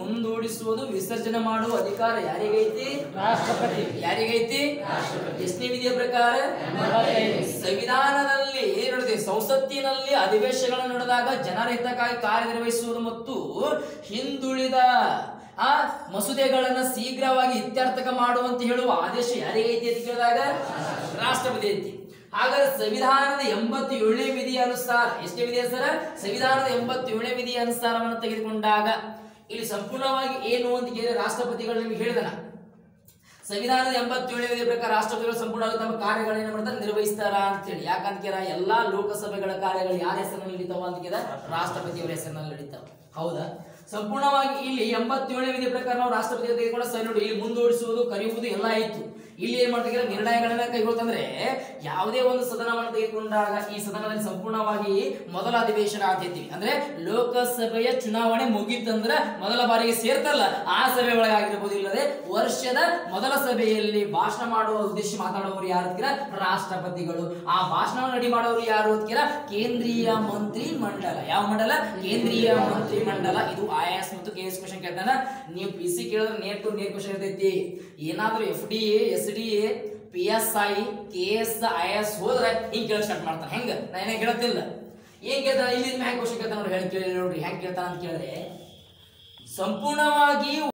ಮುಂದೂಡಿಸುವುದು ವಿಸರ್ಜನೆ ಮಾಡುವ ಅಧಿಕಾರ ಯಾರಿಗೈತಿ ರಾಷ್ಟ್ರಪತಿ ಯಾರಿಗೈತಿ ಎಷ್ಟನೇ ವಿಧಿಯ ಪ್ರಕಾರ ಸಂವಿಧಾನದಲ್ಲಿ ನೋಡಿದೆ ಸಂಸತ್ತಿನಲ್ಲಿ ಅಧಿವೇಶನಗಳು ನಡೆದಾಗ ಜನರ ಹಿತಕ್ಕಾಗಿ ಕಾರ್ಯನಿರ್ವಹಿಸುವುದು ಮತ್ತು ಹಿಂದುಳಿದ ಆ ಮಸೂದೆಗಳನ್ನ ಶೀಘ್ರವಾಗಿ ಇತ್ಯರ್ಥಕ ಮಾಡುವಂತ ಹೇಳುವ ಆದೇಶ ಯಾರಿಗೈತಿ ಅಂತ ಕೇಳಿದಾಗ ರಾಷ್ಟ್ರಪತಿ ಐತಿ ಹಾಗಾದ್ರೆ ಸಂವಿಧಾನದ ಎಂಬತ್ತೇಳನೇ ವಿಧಿಯ ಅನುಸಾರ ಎಷ್ಟನೇ ವಿಧಿ ಸರ್ ಸಂವಿಧಾನದ ಎಂಬತ್ತೇಳನೇ ವಿಧಿಯ ಅನುಸಾರವನ್ನು ತೆಗೆದುಕೊಂಡಾಗ ಇಲ್ಲಿ ಸಂಪೂರ್ಣವಾಗಿ ಏನು ಅಂತ ಕೇಳಿ ರಾಷ್ಟ್ರಪತಿಗಳು ನಿಮಗೆ ಹೇಳಿದನ ಸಂವಿಧಾನದ ಎಂಬತ್ತೇಳನೇ ವಿಧಿ ಪ್ರಕಾರ ರಾಷ್ಟ್ರಪತಿಗಳು ಸಂಪೂರ್ಣವಾಗಿ ತಮ್ಮ ಕಾರ್ಯಗಳನ್ನ ಮಾಡ್ತಾರೆ ನಿರ್ವಹಿಸ್ತಾರ ಅಂತ ಹೇಳಿ ಯಾಕಂತ ಕೇಳ ಎಲ್ಲಾ ಲೋಕಸಭೆಗಳ ಕಾರ್ಯಗಳು ಯಾರ ಹೆಸರಿನಲ್ಲಿ ನಡೀತಾವ ಅಂತ ಕೇಳ ರಾಷ್ಟ್ರಪತಿಯವರ ಹೆಸರಿನಲ್ಲಿ ನಡೀತಾವ ಹೌದಾ ಸಂಪೂರ್ಣವಾಗಿ ಇಲ್ಲಿ ಎಂಬತ್ತೇಳನೇ ವಿಧಿ ಪ್ರಕಾರ ನಾವು ರಾಷ್ಟ್ರಪತಿ ತೆಗೆದುಕೊಂಡ ಸರಿ ನೋಡಿ ಇಲ್ಲಿ ಮುಂದೂಡಿಸುವುದು ಕರೆಯುವುದು ಎಲ್ಲ ಆಯ್ತು ಇಲ್ಲಿ ಏನ್ ಮಾಡ್ತೀವಿ ನಿರ್ಣಯಗಳನ್ನ ಕೈಗೊಳ್ತಂದ್ರೆ ಯಾವುದೇ ಒಂದು ಸದನವನ್ನು ತೆಗೆದುಕೊಂಡಾಗ ಈ ಸದನದಲ್ಲಿ ಸಂಪೂರ್ಣವಾಗಿ ಮೊದಲ ಅಧಿವೇಶನ ಆಗ್ತೈತಿ ಅಂದ್ರೆ ಲೋಕಸಭೆಯ ಚುನಾವಣೆ ಮುಗೀತಂದ್ರ ಮೊದಲ ಬಾರಿಗೆ ಸೇರ್ತಲ್ಲ ಆ ಸಭೆ ಒಳಗಾಗಿರ್ಬೋದು ಇಲ್ಲದೆ ವರ್ಷದ ಮೊದಲ ಸಭೆಯಲ್ಲಿ ಭಾಷಣ ಮಾಡುವ ಉದ್ದೇಶ ಮಾತಾಡುವವರು ಯಾರು ಅಂತೀರ ರಾಷ್ಟ್ರಪತಿಗಳು ಆ ಭಾಷಣ ರೆಡಿ ಮಾಡೋರು ಯಾರು ಅಂತೀರ ಕೇಂದ್ರೀಯ ಮಂತ್ರಿ ಮಂಡಲ ಯಾವ ಮಂಡಲ ಕೇಂದ್ರೀಯ ಮಂತ್ರಿ ಮಂಡಲ ಇದು ಐ ಎಸ್ ಮತ್ತು ಕೆ ಎಸ್ ಕ್ವಶನ್ ಕೇಳ್ತಾನ ನೀವು ಪಿ ಸಿ ಕೇಳಿದ್ರೆ ನೇರ್ ಟು ನೇರ್ ಕ್ವಶನ್ ಇರ್ತೈತಿ ಏನಾದ್ರೂ F D A S D A P S I K S I S ಹೋದ್ರೆ ಹಿಂಗ್ ಕೇಳ ಸ್ಟಾರ್ಟ್ ಮಾಡ್ತಾನೆ ಹೆಂಗ ನಾ ಏನೇ ಕೇಳತ್ತಿಲ್ಲ ಏನ್ ಕೇಳ್ತಾನ ಇಲ್ಲಿ ಹೆಂಗ್ ಕ್ವಶನ್ ಕೇಳ್ತಾನ ನೋಡಿ ಹೇಳಿ ಕೇಳಿ ನೋಡ್ರಿ ಹೆಂಗ್ ಕೇಳ್ತಾನ ಅಂತ ಕೇಳಿದ್ರೆ ಸಂಪೂರ್ಣವಾಗಿ